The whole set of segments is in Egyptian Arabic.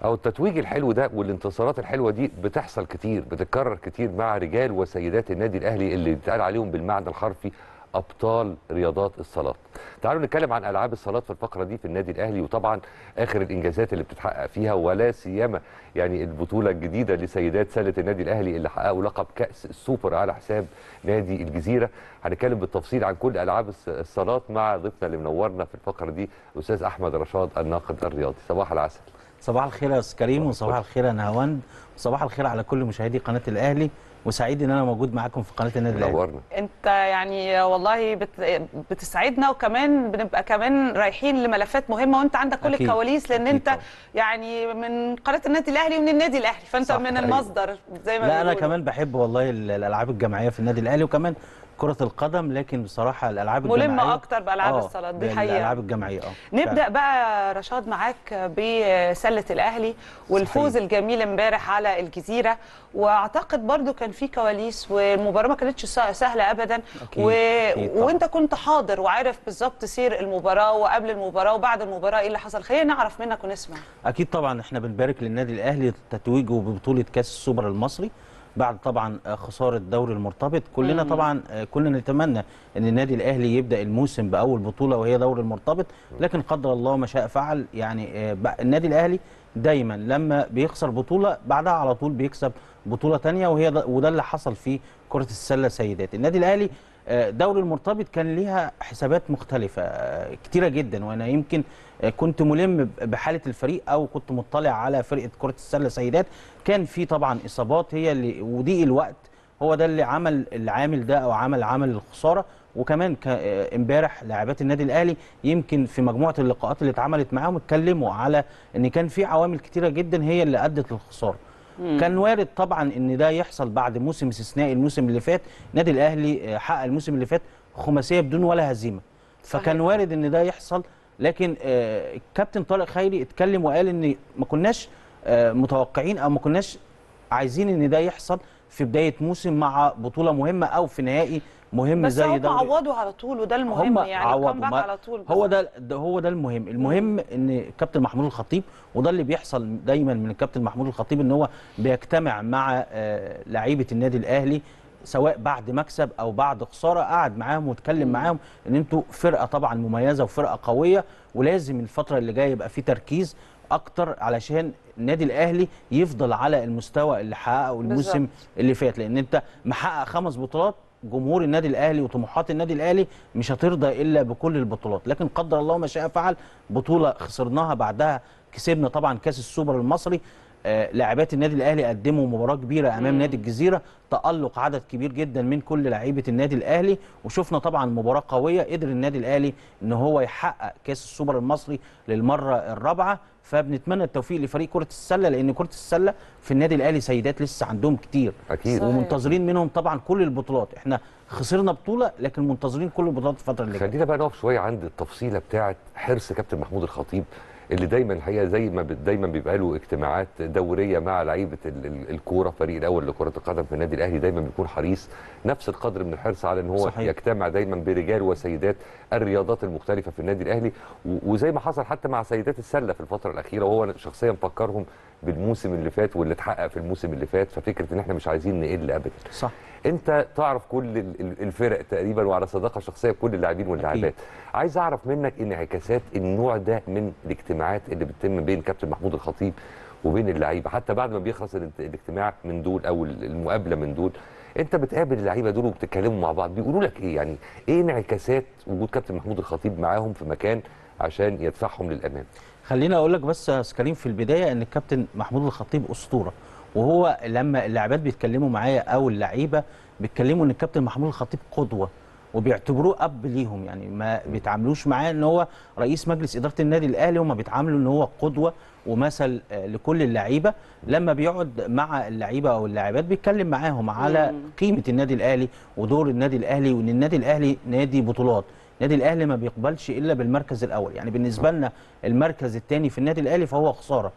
او التتويج الحلو ده والانتصارات الحلوه دي بتحصل كتير بتتكرر كتير مع رجال وسيدات النادي الاهلي اللي بيتقال عليهم بالمعنى الحرفي ابطال رياضات الصالات. تعالوا نتكلم عن العاب الصالات في الفقره دي في النادي الاهلي وطبعا اخر الانجازات اللي بتتحقق فيها ولا سيما يعني البطوله الجديده لسيدات سله النادي الاهلي اللي حققوا لقب كاس السوبر على حساب نادي الجزيره. هنتكلم بالتفصيل عن كل العاب الص- الصالات مع ضيفنا اللي منورنا في الفقره دي الاستاذ احمد رشاد الناقد الرياضي. صباح العسل. صباح الخير يا استاذ كريم وصباح الخير يا نهاوند وصباح الخير على كل مشاهدي قناه الاهلي وسعيد ان انا موجود معاكم في قناه النادي الاهلي منورنا. انت يعني والله بت... بتسعدنا وكمان بنبقى كمان رايحين لملفات مهمه وانت عندك كل أكيد. الكواليس لان أكيد انت طبعا. يعني من قناه النادي الاهلي ومن النادي الاهلي فانت صح، من أيوة. المصدر زي ما لا انا بيقولوا. كمان بحب والله ال- الالعاب الجماعيه في النادي الاهلي وكمان كره القدم لكن بصراحه الالعاب ملمة الجماعيه أكتر بألعاب آه، الصالات، دي حقيقة. الالعاب الجماعيه اه نبدا فعلا. بقى رشاد معاك بسله الاهلي والفوز صحيح. الجميل امبارح على الجزيره واعتقد برضو كان في كواليس والمباراه ما كانتش سه- سهله ابدا أكيد، و... أكيد طبعاً. وانت كنت حاضر وعارف بالظبط سير المباراه وقبل المباراه وبعد المباراه ايه اللي حصل خلينا نعرف منك ونسمع اكيد طبعا احنا بنبارك للنادي الاهلي تتويجه ببطوله كاس السوبر المصري بعد طبعا آه، خساره الدوري المرتبط كلنا طبعا آه، كنا نتمنى ان النادي الاهلي يبدا الموسم باول بطوله وهي دوري المرتبط لكن قدر الله ما شاء فعل يعني آه، بقى النادي الاهلي دايما لما بيخسر بطوله بعدها على طول بيكسب بطوله تانية وهي ده وده اللي حصل في كره السله سيدات النادي الاهلي آه، دوري المرتبط كان ليها حسابات مختلفة آه، كتيرة جدا وأنا يمكن آه، كنت ملم ب- بحالة الفريق أو كنت مطلع على فرقة كرة السلة سيدات كان في طبعا إصابات هي اللي وضيق الوقت هو ده اللي عمل العامل ده أو عمل عمل الخسارة وكمان ك- آه، امبارح لاعبات النادي الاهلي يمكن في مجموعه اللقاءات اللي اتعملت معاهم اتكلموا على ان كان في عوامل كتيره جدا هي اللي ادت للخساره كان وارد طبعا ان ده يحصل بعد موسم استثنائي الموسم اللي فات النادي الاهلي آه، حقق الموسم اللي فات خماسيه بدون ولا هزيمه فكان صحيح. وارد ان ده يحصل لكن آه، الكابتن طارق خيري اتكلم وقال ان ما كناش آه، متوقعين او ما كناش عايزين ان ده يحصل في بدايه موسم مع بطوله مهمه او في نهائي مهم بس زي هم دوري عوضوا على طول وده المهم هم يعني عوضوا الكامباك ما- على طول هو ده, ده هو ده المهم المهم ان كابتن محمود الخطيب وده اللي بيحصل دايما من الكابتن محمود الخطيب ان هو بيجتمع مع آه، لعيبه النادي الاهلي سواء بعد مكسب او بعد خساره قعد معاهم واتكلم معاهم ان انتوا فرقه طبعا مميزه وفرقه قويه ولازم الفتره اللي جايه يبقى في تركيز اكتر علشان النادي الاهلي يفضل على المستوى اللي حققه الموسم بالظبط. اللي فات لان انت محقق خمس بطولات جمهور النادي الاهلي وطموحات النادي الاهلي مش هترضى الا بكل البطولات لكن قدر الله ما شاء فعل بطوله خسرناها بعدها كسبنا طبعا كاس السوبر المصري آه، لاعبات النادي الاهلي قدموا مباراه كبيره امام نادي الجزيره تالق عدد كبير جدا من كل لعيبه النادي الاهلي وشفنا طبعا مباراه قويه قدر النادي الاهلي ان هو يحقق كاس السوبر المصري للمره الرابعه فبنتمنى التوفيق لفريق كره السله لان كره السله في النادي الاهلي سيدات لسه عندهم كتير اكيد صحيح. ومنتظرين منهم طبعا كل البطولات احنا خسرنا بطوله لكن منتظرين كل البطولات الفتره اللي جايه خلينا بقى نقف شويه عند التفصيله بتاعه حرص كابتن محمود الخطيب اللي دايما الحقيقه زي ما بت- دايما بيبقى له اجتماعات دوريه مع لعيبه ال- ال- الكوره الفريق الاول لكره القدم في النادي الاهلي دايما بيكون حريص نفس القدر من الحرص على ان هو صحيح. يجتمع دايما برجال وسيدات الرياضات المختلفه في النادي الاهلي و- وزي ما حصل حتى مع سيدات السله في الفتره الاخيره وهو شخصيا مفكرهم بالموسم اللي فات واللي اتحقق في الموسم اللي فات ففكره ان احنا مش عايزين نقل ابدا صح انت تعرف كل ال- ال- الفرق تقريبا وعلى صداقه شخصيه بكل اللاعبين واللاعبات عايز اعرف منك انعكاسات النوع ده من الاجتماعات اللي بتتم بين كابتن محمود الخطيب وبين اللعيبه حتى بعد ما بيخلص الانت- الاجتماع من دول او ال- المقابله من دول انت بتقابل اللعيبه دول وبتتكلموا مع بعض بيقولوا لك ايه يعني ايه انعكاسات وجود كابتن محمود الخطيب معاهم في مكان عشان يدفعهم للامام خليني اقول لك بس يا أستاذ كريم في البدايه ان الكابتن محمود الخطيب اسطوره وهو لما اللاعبات بيتكلموا معايا او اللعيبه بيتكلموا ان الكابتن محمود الخطيب قدوه وبيعتبروه اب ليهم يعني ما بيتعاملوش معاه ان هو رئيس مجلس اداره النادي الاهلي هم بيتعاملوا ان هو قدوه ومثل آه، لكل اللعيبه لما بيقعد مع اللعيبه او اللاعبات بيتكلم معاهم على قيمه النادي الاهلي ودور النادي الاهلي وان النادي الاهلي نادي بطولات النادي الاهلي ما بيقبلش الا بالمركز الاول يعني بالنسبه لنا المركز الثاني في النادي الاهلي فهو خساره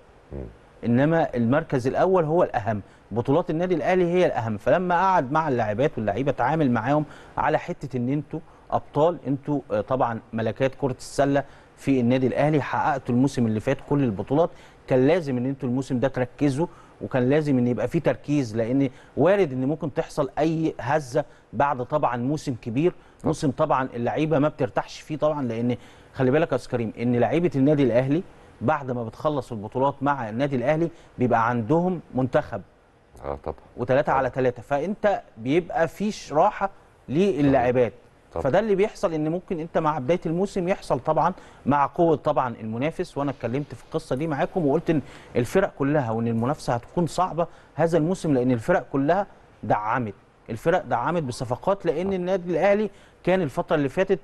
انما المركز الاول هو الاهم بطولات النادي الاهلي هي الاهم فلما قعد مع اللاعبات واللعيبه اتعامل معاهم على حته ان انتوا ابطال انتوا آه، طبعا ملكات كره السله في النادي الاهلي حققتوا الموسم اللي فات كل البطولات كان لازم ان انتوا الموسم ده تركزوا وكان لازم ان يبقى في تركيز لان وارد ان ممكن تحصل اي هزه بعد طبعا موسم كبير موسم طبعا اللعيبه ما بترتاحش فيه طبعا لان خلي بالك يا استاذ كريم ان لعيبه النادي الاهلي بعد ما بتخلص البطولات مع النادي الاهلي بيبقى عندهم منتخب اه طبعا وثلاثة على ثلاثة فانت بيبقى فيش راحة للاعبات طبعا. فده اللي بيحصل ان ممكن انت مع بدايه الموسم يحصل طبعا مع قوه طبعا المنافس وانا اتكلمت في القصه دي معاكم وقلت ان الفرق كلها وان المنافسه هتكون صعبه هذا الموسم لان الفرق كلها دعمت الفرق دعمت بصفقات لان النادي الاهلي كان الفتره اللي فاتت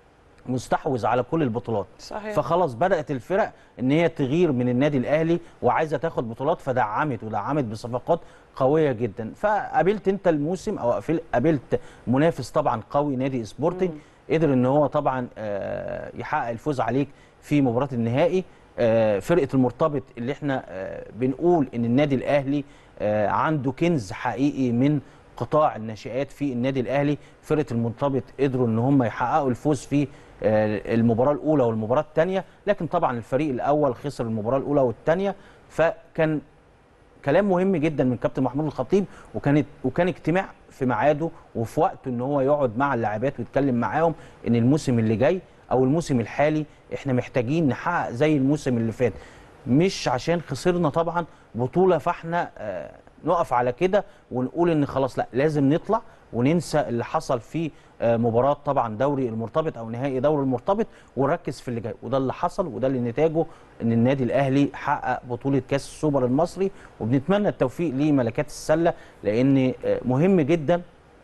مستحوذ على كل البطولات صحيح. فخلاص بدات الفرق ان هي تغير من النادي الاهلي وعايزه تاخد بطولات فدعمت ودعمت بصفقات قويه جدا فقابلت انت الموسم او قابل- قابلت منافس طبعا قوي نادي سبورتنج قدر ان هو طبعا آه، يحقق الفوز عليك في مباراه النهائي آه، فرقه المرتبط اللي احنا آه، بنقول ان النادي الاهلي آه، عنده كنز حقيقي من قطاع الناشئات في النادي الاهلي فرقه المرتبط قدروا ان هم يحققوا الفوز في آه، المباراه الاولى والمباراه الثانيه لكن طبعا الفريق الاول خسر المباراه الاولى والثانيه فكان كلام مهم جدا من كابتن محمود الخطيب وكانت وكان اجتماع في ميعاده وفي وقته ان هو يقعد مع اللاعبات ويتكلم معاهم ان الموسم اللي جاي او الموسم الحالي احنا محتاجين نحقق زي الموسم اللي فات مش عشان خسرنا طبعا بطوله فاحنا آه، نقف على كده ونقول ان خلاص لا لازم نطلع وننسى اللي حصل في آه، مباراه طبعا دوري المرتبط او نهائي دوري المرتبط ونركز في اللي جاي وده اللي حصل وده اللي نتاجه ان النادي الاهلي حقق بطوله كاس السوبر المصري وبنتمنى التوفيق لملكات السله لان آه، مهم جدا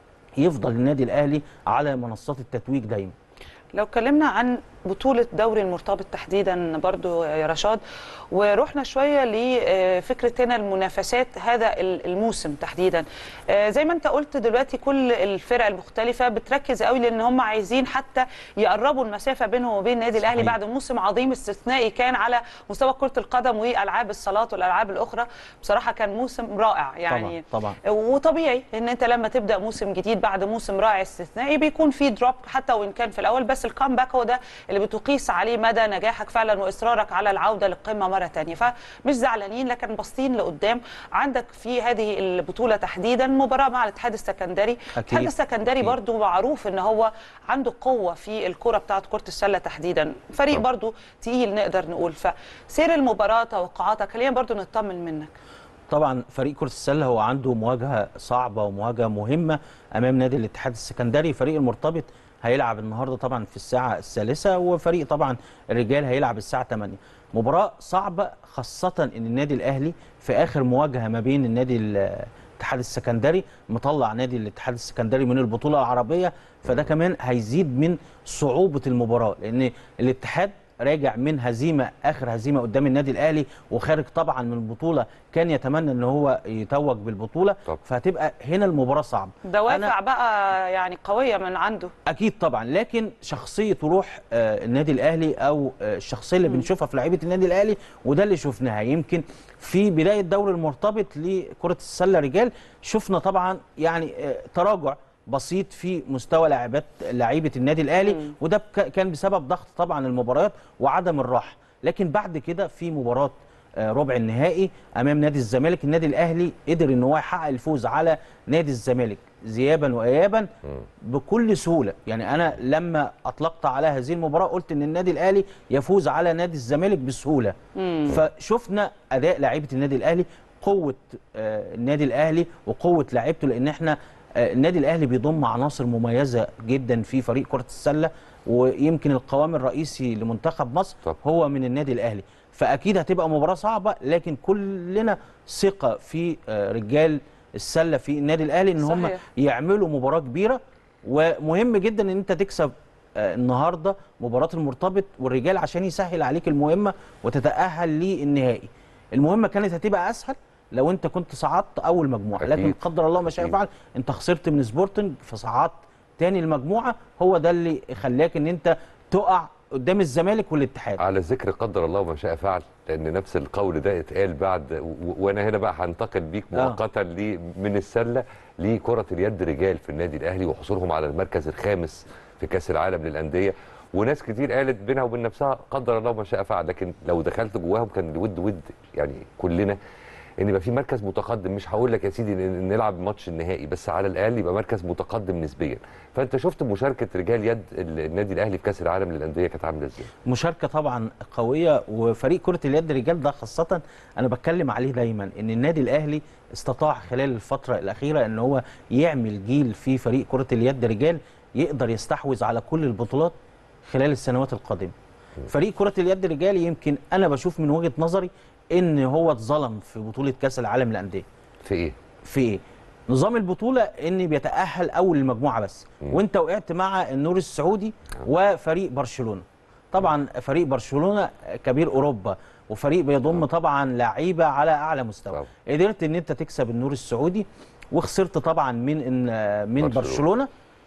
يفضل النادي الاهلي على منصات التتويج دايما لو اتكلمنا عن بطولة دوري المرتبط تحديدا برضو يا رشاد ورحنا شوية لفكرة هنا المنافسات هذا الموسم تحديدا آه، زي ما انت قلت دلوقتي كل الفرق المختلفة بتركز قوي لان هم عايزين حتى يقربوا المسافة بينهم وبين النادي الاهلي صحيح. بعد موسم عظيم استثنائي كان على مستوى كرة القدم والعاب الصالات والالعاب الاخرى بصراحة كان موسم رائع يعني طبعا طبعا وطبيعي ان انت لما تبدا موسم جديد بعد موسم رائع استثنائي بيكون في دروب حتى وان كان في الاول بس الكامباك هو ده اللي بتقيس عليه مدى نجاحك فعلا واصرارك على العوده للقمه مره ثانيه فمش زعلانين لكن باصين لقدام عندك في هذه البطوله تحديدا مباراه مع الاتحاد السكندري الاتحاد السكندري أكيد. برضو معروف ان هو عنده قوه في الكره بتاعه كره السله تحديدا فريق طبعا. برضو تقيل نقدر نقول فسير المباراه توقعاتك خلينا برضو نطمن منك طبعا فريق كرة السلة هو عنده مواجهة صعبة ومواجهة مهمة أمام نادي الاتحاد السكندري فريق المرتبط هيلعب النهارده طبعا في الساعة الثالثة وفريق طبعا الرجال هيلعب الساعة 8 مباراة صعبة خاصة إن النادي الأهلي في آخر مواجهة ما بين النادي الاتحاد السكندري مطلع نادي الاتحاد السكندري من البطولة العربية فده كمان هيزيد من صعوبة المباراة لأن الاتحاد راجع من هزيمه اخر هزيمه قدام النادي الاهلي وخارج طبعا من البطوله كان يتمنى ان هو يتوج بالبطوله طب. فهتبقى هنا المباراه صعبه دوافع بقى يعني قويه من عنده اكيد طبعا لكن شخصيه وروح آه، النادي الاهلي او آه، الشخصيه اللي بنشوفها في لعيبه النادي الاهلي وده اللي شفناها يمكن في بدايه دوري المرتبط لكره السله رجال شفنا طبعا يعني آه، تراجع بسيط في مستوى لاعبات لعيبه النادي الاهلي مم. وده بك- كان بسبب ضغط طبعا المباريات وعدم الراحه لكن بعد كده في مباراه آه، ربع النهائي امام نادي الزمالك النادي الاهلي قدر ان هو يحقق الفوز على نادي الزمالك ذهابا وايابا بكل سهوله يعني انا لما اطلقت على هذه المباراه قلت ان النادي الاهلي يفوز على نادي الزمالك بسهوله فشفنا اداء لعيبه النادي الاهلي قوه آه، النادي الاهلي وقوه لعيبته لان احنا آه، النادي الاهلي بيضم عناصر مميزه جدا في فريق كره السله ويمكن القوام الرئيسي لمنتخب مصر طب. هو من النادي الاهلي فاكيد هتبقى مباراه صعبه لكن كلنا ثقه في آه، رجال السله في النادي الاهلي ان هم صحيح. يعملوا مباراه كبيره ومهم جدا ان انت تكسب آه، النهارده مباراه المرتبط والرجال عشان يسهل عليك المهمه وتتاهل للنهائي المهمه كانت هتبقى اسهل لو انت كنت صعدت اول مجموعه أكيد. لكن قدر الله ما شاء أكيد. فعل انت خسرت من سبورتنج فصعدت تاني المجموعه هو ده اللي خلاك ان انت تقع قدام الزمالك والاتحاد على ذكر قدر الله ما شاء فعل لان نفس القول ده اتقال بعد و- وانا هنا بقى هنتقل بيك آه. مؤقتا لي من السله لكره اليد رجال في النادي الاهلي وحصولهم على المركز الخامس في كاس العالم للانديه وناس كتير قالت بينها وبين نفسها قدر الله ما شاء فعل لكن لو دخلت جواهم كان الود ود يعني كلنا ان يبقى في مركز متقدم مش هقول لك يا سيدي ن- نلعب ماتش النهائي بس على الاقل يبقى مركز متقدم نسبيا فانت شفت مشاركه رجال يد ال- النادي الاهلي في كاس العالم للانديه كانت عامله ازاي مشاركه طبعا قويه وفريق كره اليد رجال ده خاصه انا بتكلم عليه دايما ان النادي الاهلي استطاع خلال الفتره الاخيره ان هو يعمل جيل في فريق كره اليد رجال يقدر يستحوذ على كل البطولات خلال السنوات القادمه فريق كره اليد رجال يمكن انا بشوف من وجهه نظري ان هو اتظلم في بطوله كاس العالم للانديه في ايه في ايه؟ نظام البطوله ان بيتاهل اول المجموعه بس وانت وقعت مع النور السعودي وفريق برشلونه طبعا فريق برشلونه كبير اوروبا وفريق بيضم طبعا لعيبه على اعلى مستوى طبعا. قدرت ان انت تكسب النور السعودي وخسرت طبعا من إن- من برشلونة. برشلونه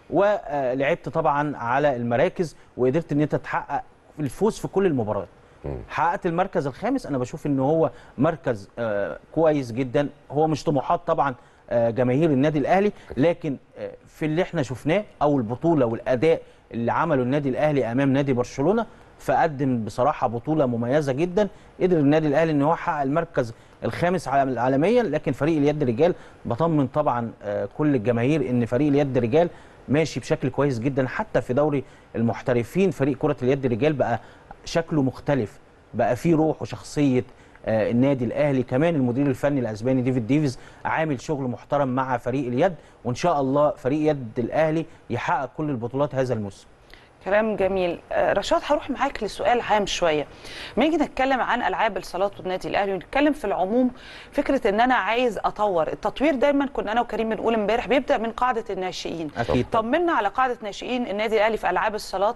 ولعبت طبعا على المراكز وقدرت ان انت تحقق الفوز في كل المباريات حققت المركز الخامس انا بشوف ان هو مركز آه، كويس جدا هو مش طموحات طبعا آه، جماهير النادي الاهلي لكن آه، في اللي احنا شفناه او البطوله والاداء اللي عمله النادي الاهلي امام نادي برشلونه فقدم بصراحه بطوله مميزه جدا قدر النادي الاهلي ان هو يحقق المركز الخامس عالم- عالميا لكن فريق اليد رجال بطمن طبعا آه، كل الجماهير ان فريق اليد رجال ماشي بشكل كويس جدا حتى في دوري المحترفين فريق كره اليد رجال بقى شكله مختلف بقى فيه روح وشخصيه آه، النادي الاهلي كمان المدير الفني الاسباني ديفيد ديفيز عامل شغل محترم مع فريق اليد وان شاء الله فريق يد الاهلي يحقق كل البطولات هذا الموسم كلام جميل آه، رشاد هروح معاك لسؤال هام شويه لما نيجي نتكلم عن العاب الصالات والنادي الاهلي ونتكلم في العموم فكره ان انا عايز اطور التطوير دايما كنا انا وكريم بنقول امبارح بيبدا من قاعده الناشئين اكيد طبعا طمنا على قاعده ناشئين النادي الاهلي في العاب الصالات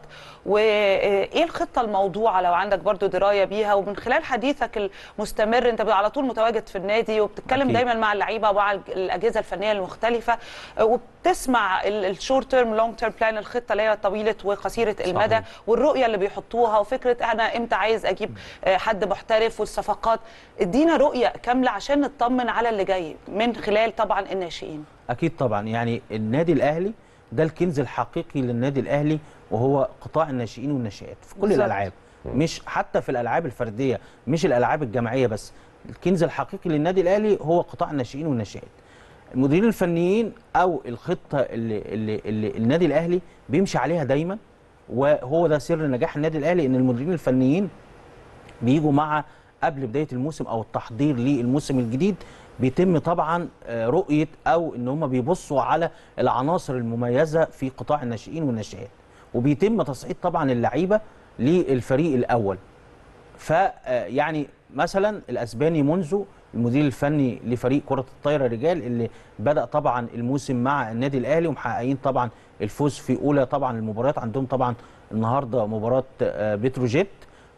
وايه الخطه الموضوعه لو عندك برضو درايه بيها ومن خلال حديثك المستمر انت على طول متواجد في النادي وبتتكلم أكيد. دايما مع اللعيبه ومع الاجهزه الفنيه المختلفه آه، وبتسمع الشورت تيرم لونج تيرم بلان الخطه اللي هي طويله وقصيره المدى صحيح. والرؤيه اللي بيحطوها وفكره انا امتى عايز اجيب آه، حد محترف والصفقات ادينا رؤيه كامله عشان نطمن على اللي جاي من خلال طبعا الناشئين اكيد طبعا يعني النادي الاهلي ده الكنز الحقيقي للنادي الاهلي وهو قطاع الناشئين والناشئات في كل بالظبط. الالعاب مش حتى في الالعاب الفرديه مش الالعاب الجماعيه بس الكنز الحقيقي للنادي الاهلي هو قطاع الناشئين والناشئات المديرين الفنيين او الخطه اللي, اللي, اللي النادي الاهلي بيمشي عليها دايما وهو ده سر نجاح النادي الاهلي ان المديرين الفنيين بيجوا مع قبل بدايه الموسم او التحضير للموسم الجديد بيتم طبعا آه، رؤيه او ان هم بيبصوا على العناصر المميزه في قطاع الناشئين والناشئات وبيتم تصعيد طبعا اللعيبه للفريق الاول فيعني مثلا الاسباني منذ المدير الفني لفريق كره الطايره رجال اللي بدا طبعا الموسم مع النادي الاهلي ومحققين طبعا الفوز في اولى طبعا المباريات عندهم طبعا النهارده مباراه آه، بتروجيت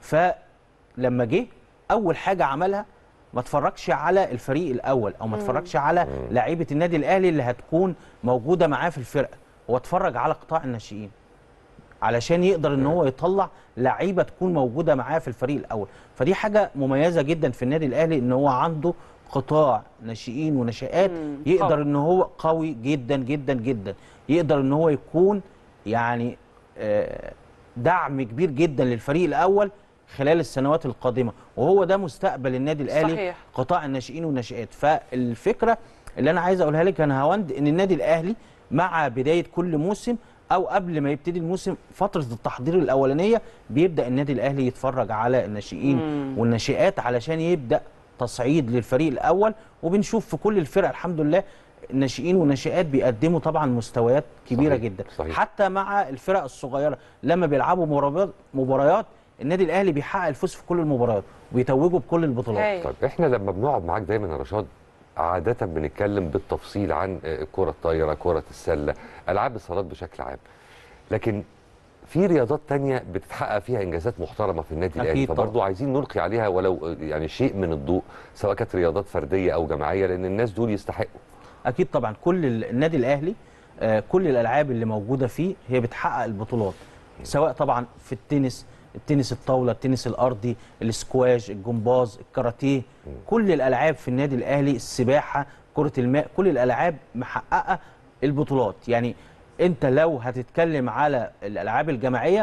فلما جه اول حاجه عملها ما اتفرجش على الفريق الاول او ما اتفرجش على لعيبه النادي الاهلي اللي هتكون موجوده معاه في الفرقه هو اتفرج على قطاع الناشئين علشان يقدر ان هو يطلع لعيبه تكون موجوده معاه في الفريق الاول فدي حاجه مميزه جدا في النادي الاهلي ان هو عنده قطاع ناشئين وناشئات مم، يقدر قوي. ان هو قوي جدا جدا جدا يقدر ان هو يكون يعني آه، دعم كبير جدا للفريق الاول خلال السنوات القادمه وهو ده مستقبل النادي الاهلي صحيح. قطاع الناشئين والناشئات فالفكره اللي انا عايز اقولها لك انا هوند ان النادي الاهلي مع بدايه كل موسم او قبل ما يبتدي الموسم فتره التحضير الاولانيه بيبدا النادي الاهلي يتفرج على الناشئين والناشئات علشان يبدا تصعيد للفريق الاول وبنشوف في كل الفرق الحمد لله الناشئين والناشئات بيقدموا طبعا مستويات كبيره صحيح، جدا صحيح. حتى مع الفرق الصغيره لما بيلعبوا مباريات مباريات النادي الاهلي بيحقق الفوز في كل المباريات وبيتوجوا بكل البطولات هاي. طيب احنا لما بنقعد معاك دايما يا رشاد عادة بنتكلم بالتفصيل عن آه، كرة الطايرة كرة السلة ألعاب الصالات بشكل عام لكن في رياضات تانية بتتحقق فيها إنجازات محترمة في النادي الأهلي أكيد طبعا. فبرضه عايزين نلقي عليها ولو آه، يعني شيء من الضوء سواء كانت رياضات فردية أو جماعية لأن الناس دول يستحقوا اكيد طبعا كل ال- النادي الاهلي آه، كل الالعاب اللي موجوده فيه هي بتحقق البطولات سواء طبعا في التنس التنس الطاوله التنس الارضي الاسكواش الجمباز الكاراتيه كل الالعاب في النادي الاهلي السباحه كره الماء كل الالعاب محققه البطولات يعني انت لو هتتكلم على الالعاب الجماعيه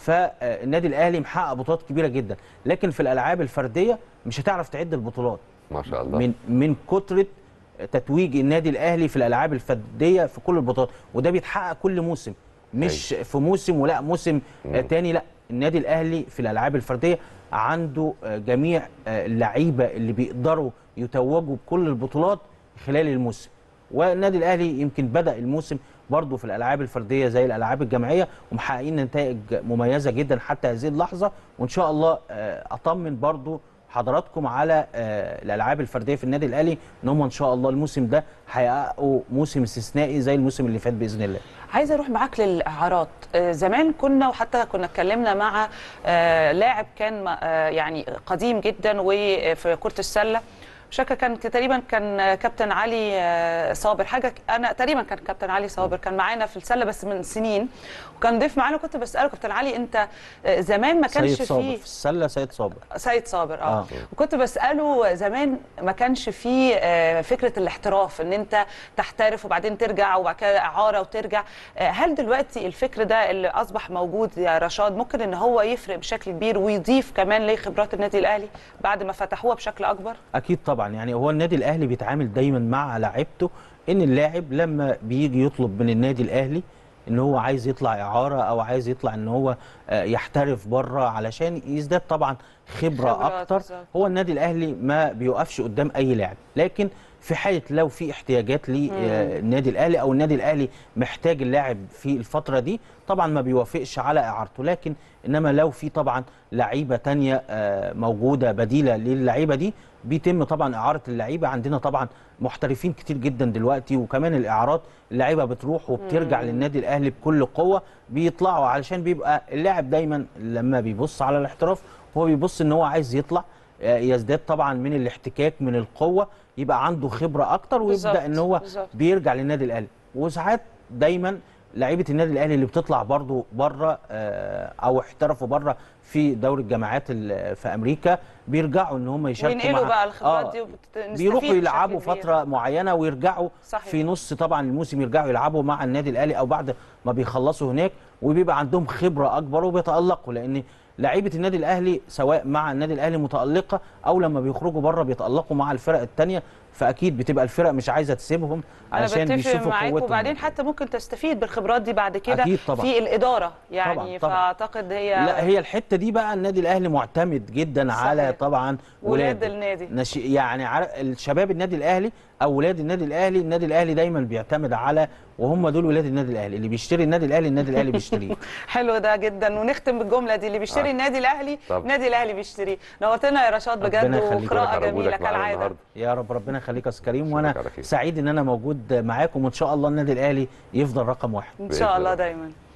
فالنادي الاهلي محقق بطولات كبيره جدا لكن في الالعاب الفرديه مش هتعرف تعد البطولات ما شاء الله من من كتره تتويج النادي الاهلي في الالعاب الفرديه في كل البطولات وده بيتحقق كل موسم مش في موسم ولا موسم آه، تاني لا النادي الاهلي في الالعاب الفرديه عنده آه، جميع آه، اللعيبه اللي بيقدروا يتوجوا بكل البطولات خلال الموسم والنادي الاهلي يمكن بدا الموسم برضه في الالعاب الفرديه زي الالعاب الجماعيه ومحققين نتائج مميزه جدا حتى هذه اللحظه وان شاء الله آه، اطمن برضه حضراتكم على آه، الالعاب الفرديه في النادي الاهلي ان هم ان شاء الله الموسم ده هيحققوا موسم استثنائي زي الموسم اللي فات باذن الله عايزه اروح معاك للاعارات آه، زمان كنا وحتى كنا اتكلمنا مع آه، لاعب كان آه، يعني قديم جدا وفي كره السله شكا كان تقريبا كان كابتن علي آه، صابر حاجه ك- انا تقريبا كان كابتن علي صابر كان معانا في السله بس من سنين وكان ضيف معانا كنت بساله كابتن علي انت آه، زمان ما كانش سيد صابر فيه في السله سيد صابر سيد صابر اه, آه. آه. وكنت بساله زمان ما كانش فيه آه، فكره الاحتراف ان انت تحترف وبعدين ترجع وبعد كده اعاره وترجع آه، هل دلوقتي الفكر ده اللي اصبح موجود يا رشاد ممكن ان هو يفرق بشكل كبير ويضيف كمان لخبرات النادي الاهلي بعد ما فتحوها بشكل اكبر اكيد طبعا يعني هو النادي الاهلي بيتعامل دايما مع لاعيبته ان اللاعب لما بيجي يطلب من النادي الاهلي ان هو عايز يطلع اعاره او عايز يطلع ان هو آه، يحترف بره علشان يزداد طبعا خبره خبرات اكتر بالظبط. هو النادي الاهلي ما بيوقفش قدام اي لاعب لكن في حاله لو في احتياجات للنادي الاهلي او النادي الاهلي محتاج اللاعب في الفتره دي طبعا ما بيوافقش على اعارته لكن انما لو في طبعا لعيبه تانية آه، موجوده بديله للعيبه دي بيتم طبعا اعاره اللعيبه عندنا طبعا محترفين كتير جدا دلوقتي وكمان الاعارات اللعيبه بتروح وبترجع للنادي الاهلي بكل قوه بيطلعوا علشان بيبقى اللاعب دايما لما بيبص على الاحتراف هو بيبص ان هو عايز يطلع آه، يزداد طبعا من الاحتكاك من القوه يبقى عنده خبره اكتر بالظبط، ويبدا ان هو بالظبط. بيرجع للنادي الاهلي وساعات دايما لعيبه النادي الاهلي اللي بتطلع برضو بره آه، او احترفوا بره في دوري الجامعات ال- في امريكا بيرجعوا ان هم يشاركوا وينقلوا مع بقى الخبرات آه، دي وبت- بيروحوا نستفيد يلعبوا بشكل كبير. فتره معينه ويرجعوا صحيح. في نص طبعا الموسم يرجعوا يلعبوا مع النادي الاهلي او بعد ما بيخلصوا هناك وبيبقى عندهم خبره اكبر وبيتالقوا لان لعيبه النادي الاهلي سواء مع النادي الاهلي متالقه او لما بيخرجوا بره بيتالقوا مع الفرق الثانيه فاكيد بتبقى الفرق مش عايزه تسيبهم انا علشان بتفق بيشوفوا معاك قوتهم وبعدين حتى ممكن تستفيد بالخبرات دي بعد كده أكيد طبعاً. في الاداره يعني طبعاً، طبعاً. فاعتقد هي لا هي الحته دي بقى النادي الاهلي معتمد جدا صحيح. على طبعا ولاد ولاده. النادي. نش... يعني عر... الشباب النادي الاهلي او ولاد النادي الاهلي النادي الاهلي دايما بيعتمد على وهم دول ولاد النادي الاهلي اللي بيشتري النادي الاهلي النادي الاهلي بيشتريه حلو ده جدا ونختم بالجمله دي اللي بيشتري آه. النادي الاهلي طبعا. النادي الاهلي بيشتريه نورتنا يا رشاد بجد ربنا يخليك. وقراءه ربنا جميله يخليك معانا كالعاده النهاردة. يا رب ربنا يخليك يا أستاذ كريم أشوفك وانا على خير. سعيد ان انا موجود معاكم وان شاء الله النادي الاهلي يفضل رقم واحد ان بإذن شاء الله الله. دايما